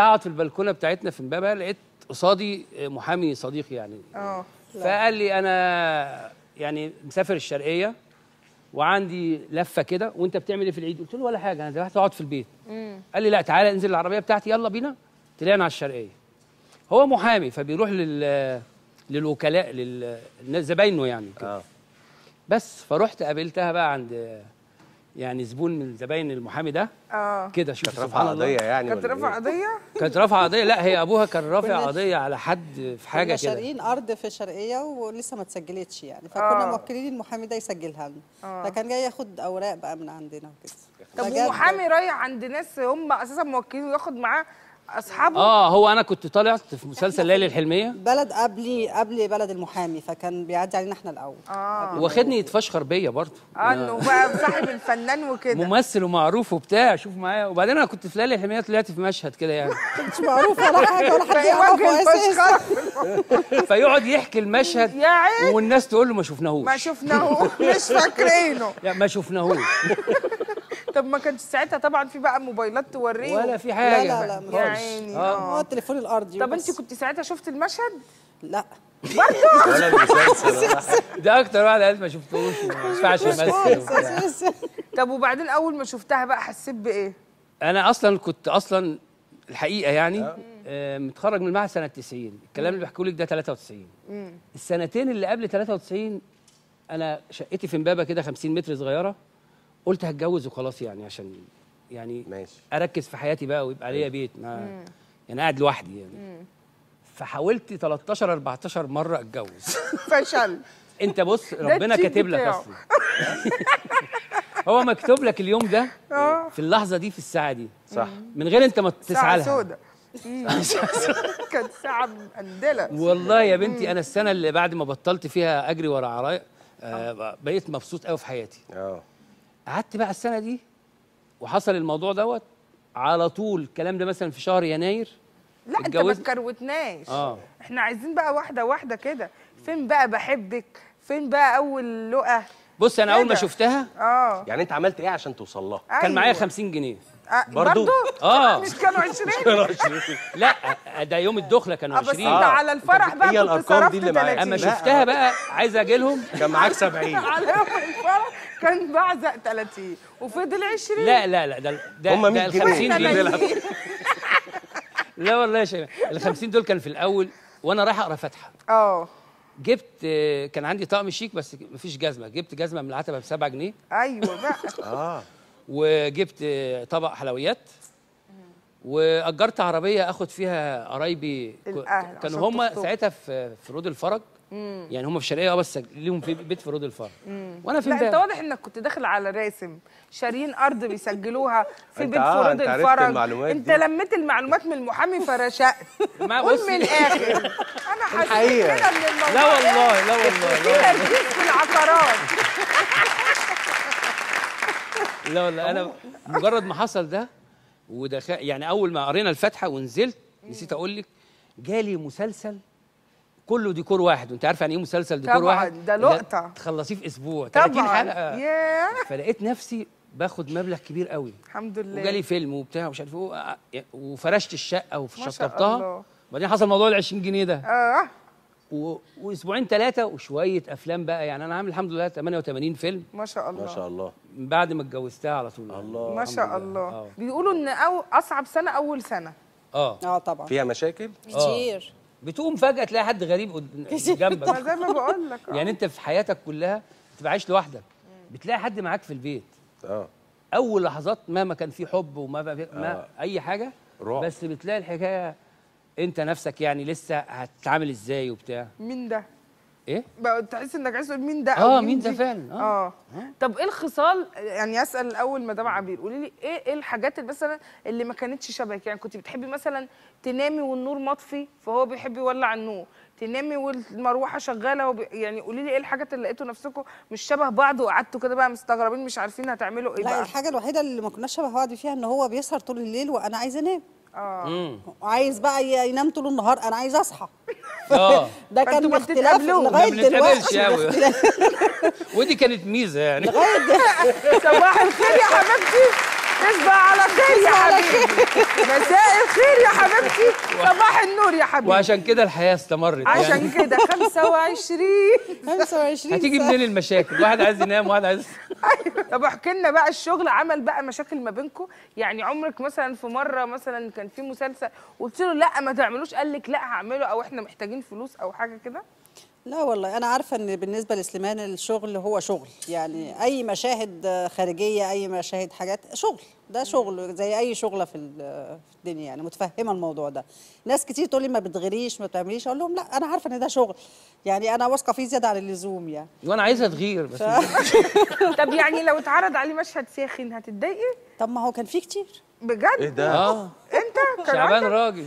اقعد في البلكونه بتاعتنا في امبابه لقيت قصادي محامي صديقي يعني اه فقال لي انا يعني مسافر الشرقيه وعندي لفه كده وانت بتعمل ايه في العيد قلت له ولا حاجه انا رحت اقعد في البيت قال لي لا تعالى انزل العربيه بتاعتي يلا بينا طلعنا على الشرقيه هو محامي فبيروح لل للوكلاء لل الناس- زباينه يعني كده. اه بس فرحت قابلتها بقى عند يعني زبون من زباين المحامي ده اه كده شوف كانت سبحان رافعه الله قضيه يعني كانت ولا رافعه إيه؟ قضيه كانت رافعه قضيه لا هي ابوها كان رافع كنا- قضيه على حد في حاجه كنا كده شاريين ارض في الشرقيه ولسه ما اتسجلتش يعني فكنا آه. موكلين المحامي ده يسجلها لنا آه. فكان جاي ياخد اوراق بقى من عندنا وكده طب بجد. ومحامي رايح عند ناس هم اساسا موكلين وياخد معاه اصحابه اه هو انا كنت طالعت في مسلسل ليالي الحلميه بلد قبلي قبل بلد المحامي فكان بيعدي علينا احنا الاول اه واخدني يتفشخر بيا برضه اه انه بقى صاحب الفنان وكده ممثل ومعروف وبتاع شوف معايا وبعدين انا كنت في ليالي الحلميه طلعت في مشهد كده يعني مش معروف ولا حاجه ولا حد فايه يعرفه وجه اساسا الفشخره فيقعد يحكي المشهد يا عيني والناس تقول له ما شفناهوش ما شفناه مش فاكرينه لا ما شفناهوش طب ما كانش ساعتها طبعا في بقى موبايلات توريه ولا في لا حاجه لا لا يا مفيش. عيني آه. هو اه التليفون الارضي طب وبس. انت كنت ساعتها شفت المشهد لا ولا المسلسل ده اكتر واحد قال ما شفتوش ما ينفعش يمثل خالص وبتاع. اساسا طب وبعدين اول ما شفتها بقى حسيت بايه انا اصلا كنت اصلا الحقيقه يعني آه، متخرج من المعهد سنه 90 الكلام اللي بحكيه لك ده 93 السنتين اللي قبل 93 انا شقتي في امبابه كده 50 متر صغيره قلت هتجوز وخلاص يعني عشان يعني ماشي اركز في حياتي بقى ويبقى ليا بيت ما يعني قاعد لوحدي يعني فحاولت 13 14 مره اتجوز فشل انت بص ربنا التيب كاتب لك بتاعه. اصلا هو مكتوب لك اليوم ده اه في اللحظه دي في الساعه دي صح من غير انت ما تسعى ساعة لها سودة كانت ساعة مقندلة والله يا بنتي انا السنه اللي بعد ما بطلت فيها اجري ورا عرايا آه بقيت مبسوط قوي في حياتي اه قعدت بقى السنه دي وحصل الموضوع دوت على طول الكلام ده مثلا في شهر يناير لا انت ما اتجوزت؟ تكروتناش اه احنا عايزين بقى واحدة واحدة كده فين بقى بحبك فين بقى اول لقى بص انا اول ما كده. شفتها اه يعني انت عملت ايه عشان توصل لها كان معايا أيوة. 50 جنيه آه، برضو؟ برضو اه مش كانوا 20 لا ده يوم الدخله كانوا اه بس 20 انت على الفرح بقى هي كنت الأرقام صرفت دي اللي معاك. 30 اما لا. شفتها بقى عايز اجي لهم كان معاك 70 على يوم الفرح كان بعزق 30 وفضل 20 لا لا لا ده ده هم ده 100 ال جنيه. 50 احنا دي نايمين. لا والله يا شيخ ال 50 دول كان في الاول وانا رايح اقرا فاتحه اه جبت آه، كان عندي طقم شيك بس مفيش جزمه جبت جزمه من العتبه ب 7 جنيه ايوه بقى اه وجبت آه، طبق حلويات واجرت عربيه اخد فيها قرايبي ك- الأهل عشان كانوا هم تخطب. ساعتها في في رود الفرج يعني هم في الشرقيه اه بس ليهم في بيت في رود الفرج وانا في لا انت امبابة. واضح انك كنت داخل على راسم شاريين ارض بيسجلوها في انت بيت اه، فرود انت عرفت الفرج المعلومات انت دي. لميت المعلومات من المحامي فرشقت ما قول بصي- من الاخر انا حسيت الحقيقة. كده ان الموضوع لا والله لا والله في لا تركيز في العقارات لا والله انا مجرد ما حصل ده ودخل يعني اول ما قرينا الفاتحه ونزلت نسيت اقول لك جالي مسلسل كله ديكور واحد وانت عارف يعني ايه مسلسل ديكور طبعاً، واحد ده لقطة. تخلصيه في اسبوع 30 طبعا حلقه ياه فلقيت نفسي باخد مبلغ كبير قوي الحمد لله وجالي فيلم وبتاع ومش عارف ايه وفرشت الشقه ما شاء وشطبتها الله. وبعدين حصل موضوع ال 20 جنيه ده اه و... واسبوعين ثلاثه وشويه افلام بقى يعني انا عامل الحمد لله 88 فيلم ما شاء الله ما شاء الله من بعد ما اتجوزتها على طول يعني. الله ما شاء الحمد لله. الله آه. بيقولوا ان أو اصعب سنه اول سنه اه اه طبعا فيها مشاكل كتير بتقوم فجاه تلاقي حد غريب قد- ما جنبك زي ما بقول لك آه. يعني انت في حياتك كلها بتبقى عايش لوحدك بتلاقي حد معاك في البيت اه اول لحظات مهما كان في حب وما في ما آه. اي حاجه رعب. بس بتلاقي الحكايه انت نفسك يعني لسه هتتعامل ازاي وبتاع مين ده ايه بقى تحس انك عايز تقول مين ده اه أو مين ده دي؟ فعلا اه, اه طب ايه الخصال يعني اسال الاول مدام عبير قولي لي ايه ايه الحاجات اللي مثلا اللي ما كانتش شبهك يعني كنت بتحبي مثلا تنامي والنور مطفي فهو بيحب يولع النور تنامي والمروحه شغاله وبي... يعني قولي لي ايه الحاجات اللي لقيتوا نفسكم مش شبه بعض وقعدتوا كده بقى مستغربين مش عارفين هتعملوا ايه لا بقى الحاجه الوحيده اللي ما كناش شبه بعض فيها ان هو بيسهر طول الليل وانا عايزه انام اه امم وعايز بقى ي- ينام طول النهار انا عايز اصحى اه ده فانتوا كان ما اختلاف بتتقابلوش. لغايه ما بنتقابلش دلوقتي أوي. اختلاف- ودي كانت ميزه يعني لغايه دلوقتي صباح الخير يا حبيبتي تصبح على خير يا حبيبي مساء الخير يا حبيبتي صباح النور يا حبيبي وعشان كده الحياه استمرت يعني عشان كده 25 25 هتيجي سنة. منين المشاكل واحد عايز ينام واحد عايز أيوة. طب احكي لنا بقى الشغل عمل بقى مشاكل ما بينكم يعني عمرك مثلا في مره مثلا كان في مسلسل قلت له لا ما تعملوش قال لك لا هعمله او احنا محتاجين فلوس او حاجه كده لا والله انا عارفه ان بالنسبه لسليمان الشغل هو شغل يعني اي مشاهد خارجيه اي مشاهد حاجات شغل ده شغل زي اي شغله في ال- في الدنيا يعني متفهمه الموضوع ده ناس كتير تقول لي ما بتغيريش ما بتعمليش اقول لهم لا انا عارفه ان ده شغل يعني انا واثقه فيه زياده عن اللزوم يعني وانا عايزها تغير بس طب يعني لو اتعرض عليه مشهد ساخن هتتضايقي طب ما هو كان فيه كتير ايه بجد ده؟ اه انت كان شعبان عندك- راجل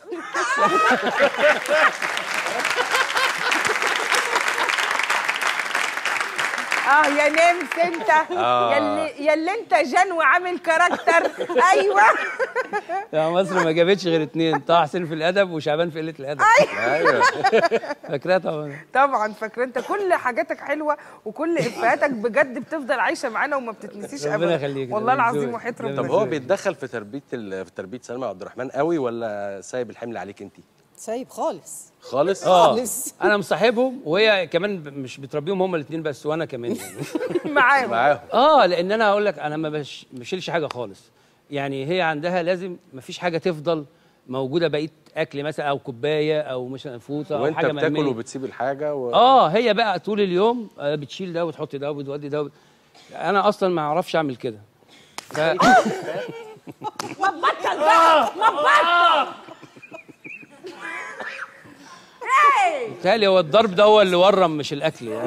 اه يا نمس انت يلي يلي انت جن وعامل كاركتر ايوه يا مصر ما جابتش غير اتنين طه حسين في الادب وشعبان في قله الادب ايوه فاكرها طبعا طبعا فاكره انت كل حاجاتك حلوه وكل افيهاتك بجد بتفضل عايشه معانا وما بتتنسيش ربنا ابدا يخليك. والله ربنا العظيم يرزقك. وحياه ربنا طب ربنا هو بيتدخل في تربيه ال- في تربيه سلمى عبد الرحمن قوي ولا سايب الحمل عليك انت؟ سايب خالص خالص؟ اه خالص. انا مصاحبهم وهي كمان ب- مش بتربيهم هما الاثنين بس وانا كمان يعني. معاهم معاهم اه لان انا هقول لك انا ما بش- ما بشيلش حاجه خالص يعني هي عندها لازم ما فيش حاجه تفضل موجوده بقيه اكل مثلا او كوبايه او مثلا فوطه او وانت حاجه بتاكل مرمية. وبتسيب الحاجه و... اه هي بقى طول اليوم آه، بتشيل ده وتحط ده وبتودي ده وب- انا اصلا ما اعرفش اعمل كده ف... بيتهيألي هو الضرب ده هو اللي ورم مش الاكل يعني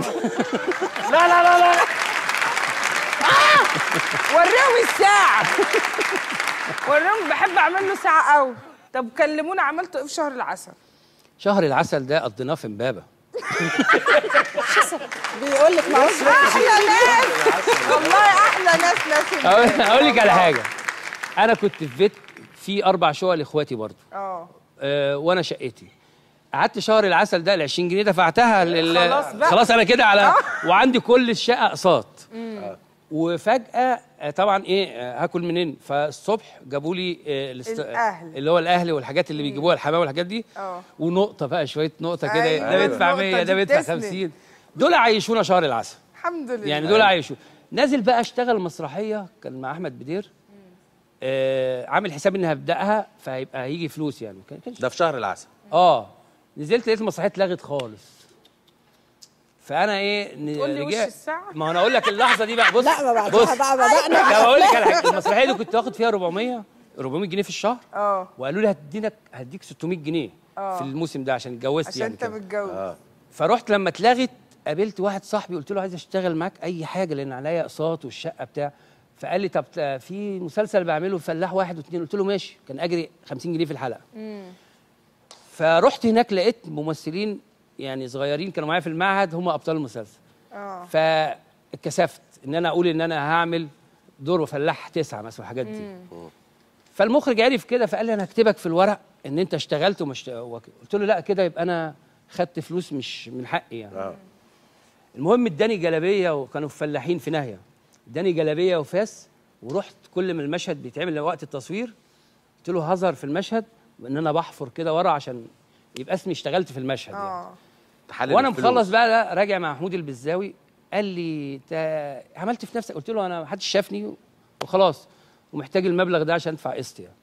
وريهم الساعه وريهم بحب اعمل له ساعه قوي طب كلمونا عملتوا ايه في شهر العسل شهر العسل ده قضيناه في امبابه بيقول لك معلش احلى ناس والله احلى ناس ناس اقول أقول لك على حاجه انا كنت في بيت في اربع شقق لاخواتي برضه اه آه، وانا شقتي قعدت شهر العسل ده ال 20 جنيه دفعتها لل... خلاص بقى. خلاص انا كده على وعندي كل الشقه اقساط وفجاه آه، طبعا ايه آه، هاكل منين فالصبح جابوا لي آه، الاست... الأهل. اللي هو الاهلي والحاجات اللي بيجيبوها الحمام والحاجات دي اه. ونقطه بقى شويه نقطه كده أيوة. ده بيدفع النقطة 100 ده دي بيدفع بتسند. 50 دول عايشونا شهر العسل الحمد لله يعني دول عايشوا نازل بقى اشتغل مسرحيه كان مع احمد بدير آه عامل حساب اني هبداها فهيبقى هيجي فلوس يعني كان كانش ده في شهر العسل اه نزلت لقيت المسرحيه اتلغت خالص فانا ايه ن- تقول لي وش رجعت- الساعة؟ ما انا اقول لك اللحظه دي بقى بص لا ما بص بعدها بقى بدأنا طب اقول لك على حاجه المسرحيه دي كنت واخد فيها 400 400 جنيه في الشهر اه وقالوا لي هدينك هديك 600 جنيه في الموسم ده عشان اتجوزت عشان يعني انت كده. متجوز فرحت لما اتلغت قابلت واحد صاحبي قلت له عايز اشتغل معاك اي حاجه لان عليا اقساط والشقه بتاع فقال لي طب ت- في مسلسل بعمله فلاح واحد واثنين قلت له ماشي كان اجري 50 جنيه في الحلقه فرحت هناك لقيت ممثلين يعني صغيرين كانوا معايا في المعهد هم ابطال المسلسل اه فاتكسفت ان انا اقول ان انا هعمل دور فلاح تسعه مثلا الحاجات دي فالمخرج عرف كده فقال لي انا هكتبك في الورق ان انت اشتغلت وما اشت- وك- قلت له لا كده يبقى انا خدت فلوس مش من حقي يعني اه المهم اداني جلابيه وكانوا فلاحين في ناهيه اداني جلابيه وفاس ورحت كل ما المشهد بيتعمل وقت التصوير قلت له هظهر في المشهد وان انا بحفر كده ورا عشان يبقى اسمي اشتغلت في المشهد يعني. اه تحلل وانا الفلوس. مخلص بقى ده راجع مع محمود البزاوي قال لي انت عملت في نفسك قلت له انا محدش شافني وخلاص ومحتاج المبلغ ده عشان ادفع قسط يعني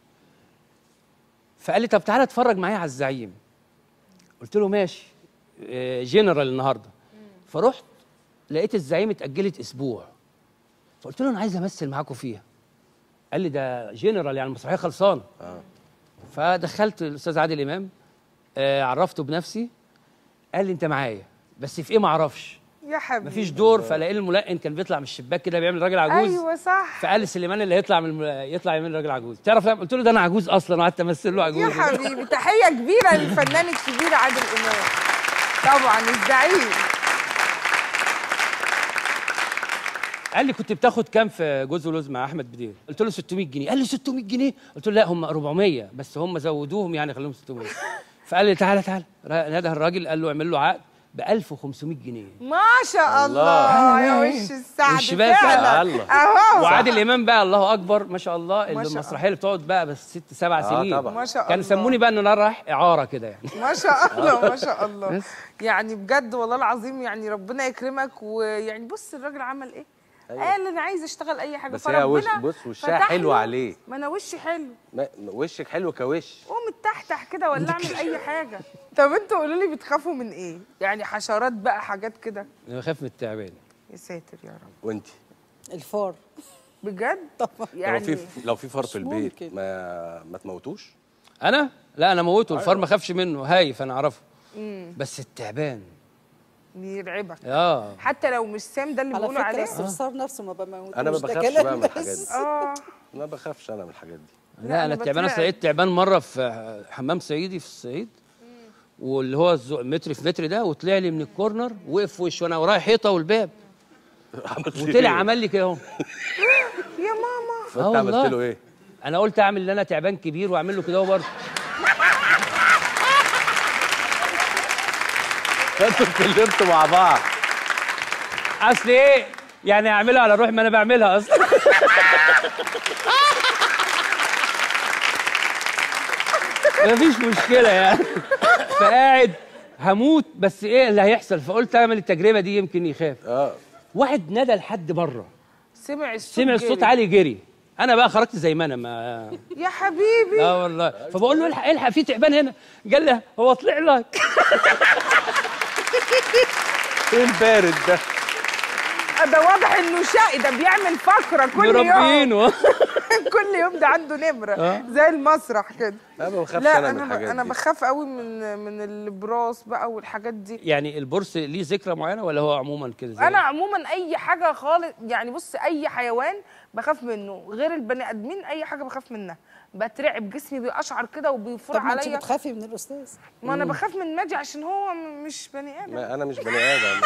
فقال لي طب تعالى اتفرج معايا على الزعيم قلت له ماشي آه، جنرال النهارده فرحت لقيت الزعيم اتاجلت اسبوع فقلت له انا عايز امثل معاكم فيها قال لي ده جنرال يعني المسرحيه خلصانه آه. فدخلت الاستاذ عادل امام آه عرفته بنفسي قال لي انت معايا بس في ايه ما اعرفش يا حبيبي مفيش دور فلاقي الملقن كان بيطلع من الشباك كده بيعمل راجل عجوز ايوه صح فقال لي سليمان اللي هيطلع من الم- يطلع يعمل راجل عجوز تعرف لما قلت له ده انا عجوز اصلا وقعدت امثل له عجوز يا حبيبي تحيه كبيره للفنان الكبير عادل امام طبعا الزعيم قال لي كنت بتاخد كام في جوز ولوز مع احمد بدير قلت له 600 جنيه قال لي 600 جنيه قلت له لا هم 400 بس هم زودوهم يعني خلوهم 600 فقال لي تعالى تعالى را- نده الراجل قال له اعمل له عقد ب 1500 جنيه ما شاء الله يا وش السعد والشباب فعلا الله. اهو وعادل امام بقى الله اكبر ما شاء الله ما شاء المسرحيه اللي بتقعد بقى بس ست سبع آه سنين طبعا. ما شاء كانوا الله. يسموني بقى ان انا رايح اعاره كده يعني ما شاء الله ما شاء الله بس. يعني بجد والله العظيم يعني ربنا يكرمك ويعني بص الراجل عمل ايه قال انا عايز اشتغل اي حاجه بس هي وش فربنا بص وشها فتح حلو له. عليه ما انا وشي حلو ما- وشك حلو كوش قوم اتحتح كده ولا اعمل اي حاجه طب انتوا قولوا لي بتخافوا من ايه يعني حشرات بقى حاجات كده انا بخاف من التعبان يا ساتر يا رب وانت الفار بجد طبعا لو يعني في لو في فار في البيت ممكن. ما ما تموتوش انا لا انا موته الفار ما خافش منه هايف انا اعرفه بس التعبان يرعبك اه عليه لو مش سام ده اللي على بيقولوا فكره عليه الصرصار نفسه ما بموتوش انا ما ده بخافش كلام بقى من الحاجات بس. دي اه ما بخافش انا من الحاجات دي لا، لا أنا انا التعبان انا بترعب. لقيت تعبان مره في حمام صعيدي في الصعيد واللي هو الزو- متر في متر ده وطلع لي من الكورنر وقف في وشي وانا ورايا حيطه والباب عملت لي وطلع إيه؟ عمل لي كده اهو يا ماما فانت آه عملت والله. له ايه؟ انا قلت اعمل ان انا تعبان كبير واعمل له كده اهو برضه فانتوا اتكلمتوا مع بعض اصل ايه يعني اعملها على روحي ما انا بعملها اصلا مفيش مشكله يعني فقاعد هموت بس ايه اللي هيحصل فقلت اعمل التجربه دي يمكن يخاف اه واحد ندى لحد بره سمع الصوت سمع الصوت جري. عالي جري انا بقى خرجت زي ما انا ما يا حبيبي لا والله فبقول له الحق الحق في تعبان هنا قال لي هو طلع لك ايه البارد ده؟ ده واضح انه شقي ده بيعمل فقره كل يوم مربينه كل يوم ده عنده نمره آه. زي المسرح كده انا ما بخافش لا انا من انا ب... الحاجات انا دي بخاف قوي من من البراس بقى والحاجات دي يعني البرص ليه ذكرى معينه ولا هو عموما كده زي انا عموما اي حاجه خالص يعني بص اي حيوان بخاف منه غير البني ادمين اي حاجه بخاف منها بترعب جسمي بيقشعر كده وبيفور طب ما انت عليا بتخافي من الاستاذ ما انا بخاف من ماجي عشان هو م- مش بني ادم ما انا مش بني ادم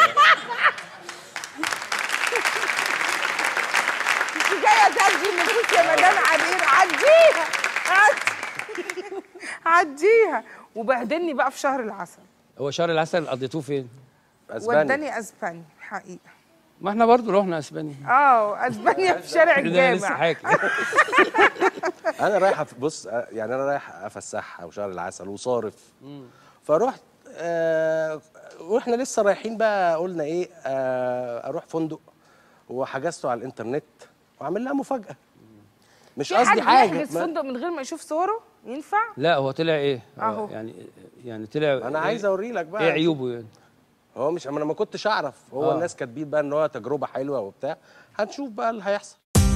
انت جايه تهدي النفوس يا مدام عبير عديها عد- عديها وبهدلني بقى في شهر العسل هو شهر العسل قضيتوه فين؟ اسباني وداني اسبانيا حقيقه ما احنا برضو رحنا اسبانيا اه اسبانيا في شارع انا لسه الجامع حاكي انا رايح أف- بص آه، يعني انا رايح افسحها وشهر العسل وصارف فرحت آه واحنا لسه رايحين بقى قلنا ايه آه اروح فندق وحجزته على الانترنت وعامل لها مفاجاه مش في حد قصدي حاجه يحجز ما- فندق من غير ما يشوف صوره ينفع لا هو طلع ايه؟ هو أهو. يعني يعني طلع انا عايز اوري لك بقى ايه عيوبه يعني؟ هو مش انا ما كنتش اعرف هو آه. الناس كاتبين بقى ان هو تجربه حلوه وبتاع هنشوف بقى اللي هيحصل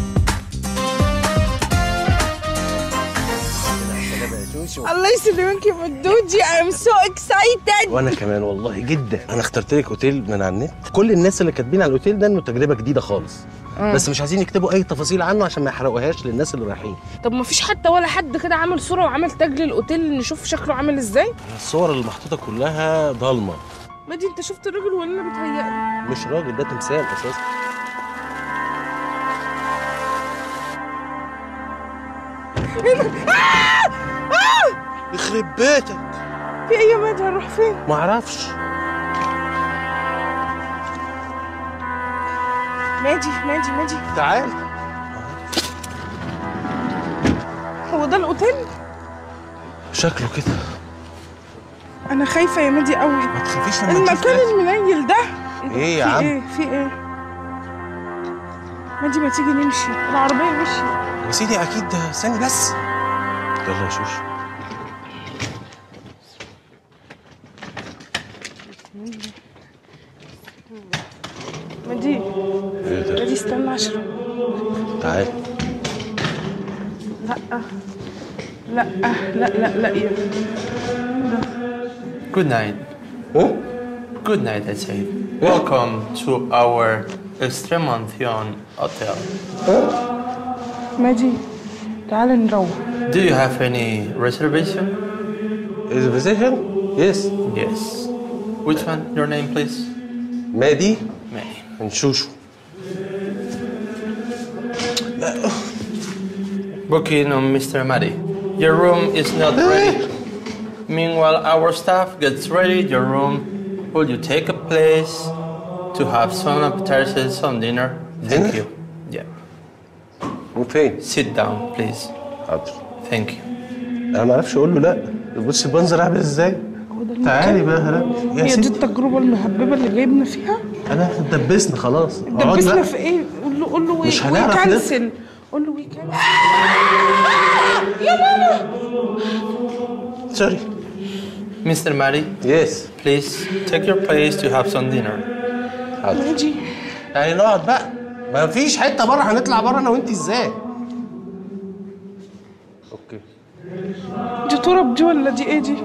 الله يسلمك يا مدودي I'm so excited وانا كمان والله جدا انا اخترت لك اوتيل من على النت كل الناس اللي كاتبين على الاوتيل ده انه تجربه جديده خالص بس مش عايزين يكتبوا اي تفاصيل عنه عشان ما يحرقوهاش للناس اللي رايحين طب ما فيش حتى ولا حد كده عامل صوره وعمل تاج للاوتيل نشوف شكله عامل ازاي الصور اللي محطوطه كلها ضلمه مادي انت شفت الراجل ولا انا بتهيألي مش راجل ده تمثال اساسا يخرب بيتك في ايه يا مادي هنروح فين ما اعرفش مادي مادي مادي تعال هو ده الاوتيل شكله كده انا خايفه يا مادي قوي ما تخافيش لما تشوف المكان ناس. المنيل ده ايه يا في عم ايه في ايه مادي ما تيجي نمشي العربيه مشي يا سيدي اكيد ده ثاني بس يلا يا شوش مادي ايه ده مادي استنى عشان تعال لا لا لا لا يا Good night. Good night, I say. Welcome to our Extremancion Hotel. مادي تعال نروح Do you have any reservation? Is it position? Yes. Yes. Which one? Your name, please? مادي May. نشوشو Booking on Mr. Madi. Your room is not ready. Meanwhile, our staff gets ready. Your room Would you take a place to have some appetizers, some dinner? Thank Dinner? you. Yeah. وفين؟ Sit down, please. حاضر Thank you. انا ما اعرفش اقول له لا بص المنظر عامل ازاي تعالي بقى هلا يا هي دي ستي التجربه المهببه اللي جايبنا فيها انا دبسنا خلاص اقعدي دبسنا بقى في ايه قول له قول له وي مش وي هنعرف كانسل قول له وي كانسل سوري Mr. Mari, يس please take your place to have some dinner. حاضر ماجي يعني نقعد بقى ما فيش حته بره هنطلع بره انا وانت ازاي اوكي دي تراب دي ولا دي ايه دي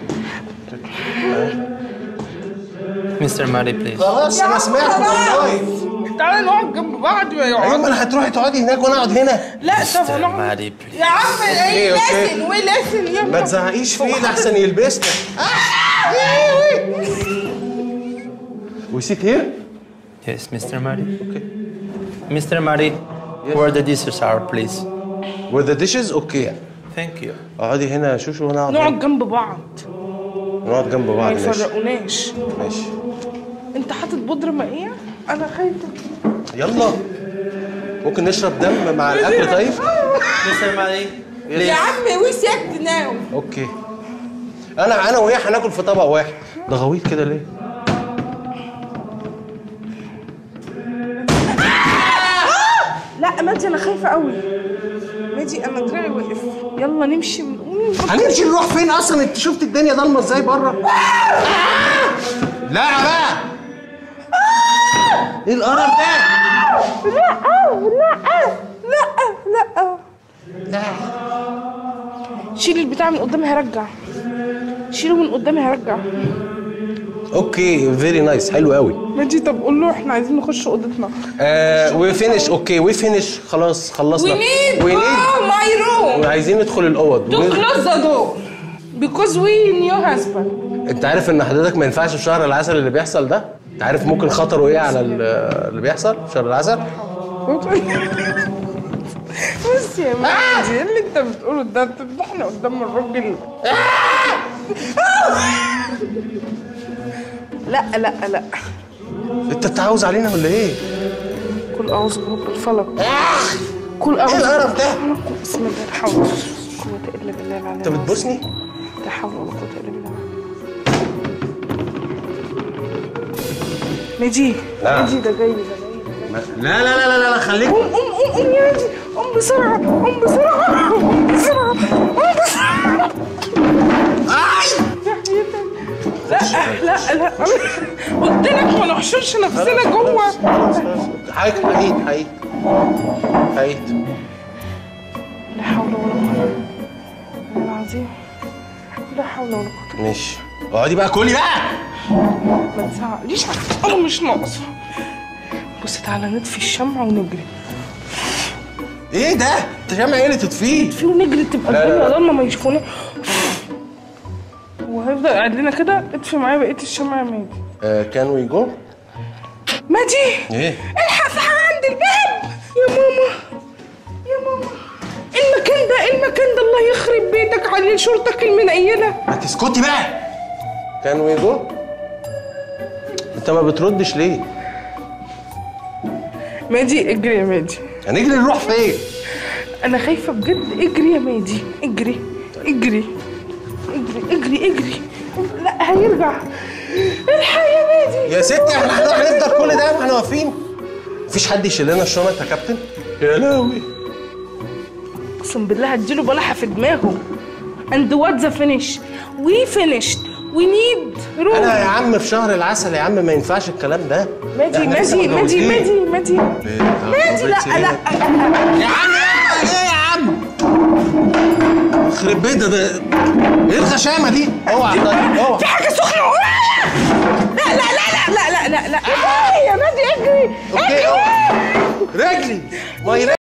Mr. Mari, please. خلاص انا سمعت والله تعالى نقعد جنب بعض يا ايوه عم ما انا هتروحي تقعدي هناك وانا اقعد هنا لا طب Mr. نقعد Mari, please. يا عم ايه أوكي، أوكي. لاسن وي لاسن يا ما تزهقيش فيه ده احسن يلبسنا وسيت هير Yes, Mr. Mari. Okay. Mr. Mari, where the dishes are, please. with the dishes اوكي Thank you. اقعدي هنا يا شوشو وانا اقعد هنا. نقعد جنب بعض نقعد جنب ما بعض ماشي يفرقوناش ماشي انت حاطط بودره مائيه انا خايفه يلا ممكن نشرب دم مع الاكل طيب Mr. Mari, يا عم وي سيت ناو اوكي انا انا وهي هناكل في طبق واحد ده غويط كده ليه لا ماجي انا خايفه قوي ماجي انا دراعي وقف يلا نمشي ونقوم هنمشي نروح فين اصلا انت شفت الدنيا ضلمه ازاي بره لا بقى ايه القرف ده لا لا شيل البتاع من قدامي هرجع شيله من قدامي هرجع اوكي فيري نايس حلو قوي ماجي طب قول له احنا عايزين نخش اوضتنا آه وي فينش اوكي وي فينش خلاص خلصنا We need وي نيد oh my room وعايزين ندخل الاوض to close the door because we new husband انت عارف ان حضرتك ما ينفعش في شهر العسل اللي بيحصل ده انت عارف ممكن خطره ايه على ال- اللي بيحصل في شهر العسل بص يا ماجي ايه اللي انت بتقوله ده انت احنا قدام الراجل لا لا لا انت بتعوز علينا ولا ايه كل اعوذ برب الفلق كل ايه اعوذ القرف ده بسم الله لا حول ولا قوة الا بالله العلي انت بتبوسني لا حول ولا قوة الا بالله ماجي نعم. ماجي ده جاي ده جاي لا لا لا لا لا خليك قوم قوم قوم قوم يا ماجي قوم بسرعة قوم بسرعة قوم بسرعة قوم بسرعة لا لا لا قلت لك ما نحشرش نفسنا جوه حقيقي حقيقي حقيقي حقيقي لا حول ولا قوة الا العظيم لا حول ولا قوة ماشي اقعدي بقى كلي بقى ما تزعقليش انا مش ناقصة بص تعالى نطفي الشمعة ونجري ايه ده انت شامع ايه اللي تطفيه في ونجري تبقى لا، لا، الدنيا لا. ضلمة ما يشوفونا وهيفضل قاعد لنا كده اطفي معايا بقية الشمعة يا ماجي كان وي جو ماجي ايه الحق في حاجة عند الباب يا ماما يا ماما المكان ده المكان ده الله يخرب بيتك على شرطك المنيلة ما تسكتي بقى كان وي جو انت ما بتردش ليه ماجي اجري يا ماجي هنجري نروح فين انا خايفه بجد اجري يا ماجي اجري اجري اجري اجري اجري لا هيرجع الحق يا ماجي يا ستي احنا هنروح نفضل كل ده واحنا واقفين مفيش حد يشيل لنا الشنط يا كابتن يا لهوي اقسم بالله هديله بلحه في دماغه and what the finish we finished we need room انا يا عم في شهر العسل يا عم ما ينفعش الكلام ده ماجي إحنا لسه ماجي ماجي متجوزين. ماجي ماجي ماجي لا لا يا عم ايه يا عم يخرب بيت ده ده ايه الغشامه دي اوعى طيب اوعى في حاجه سخنه لا لا لا لا لا لا لا لا يا ماجي اجري اوكي اوعى رجلي ماي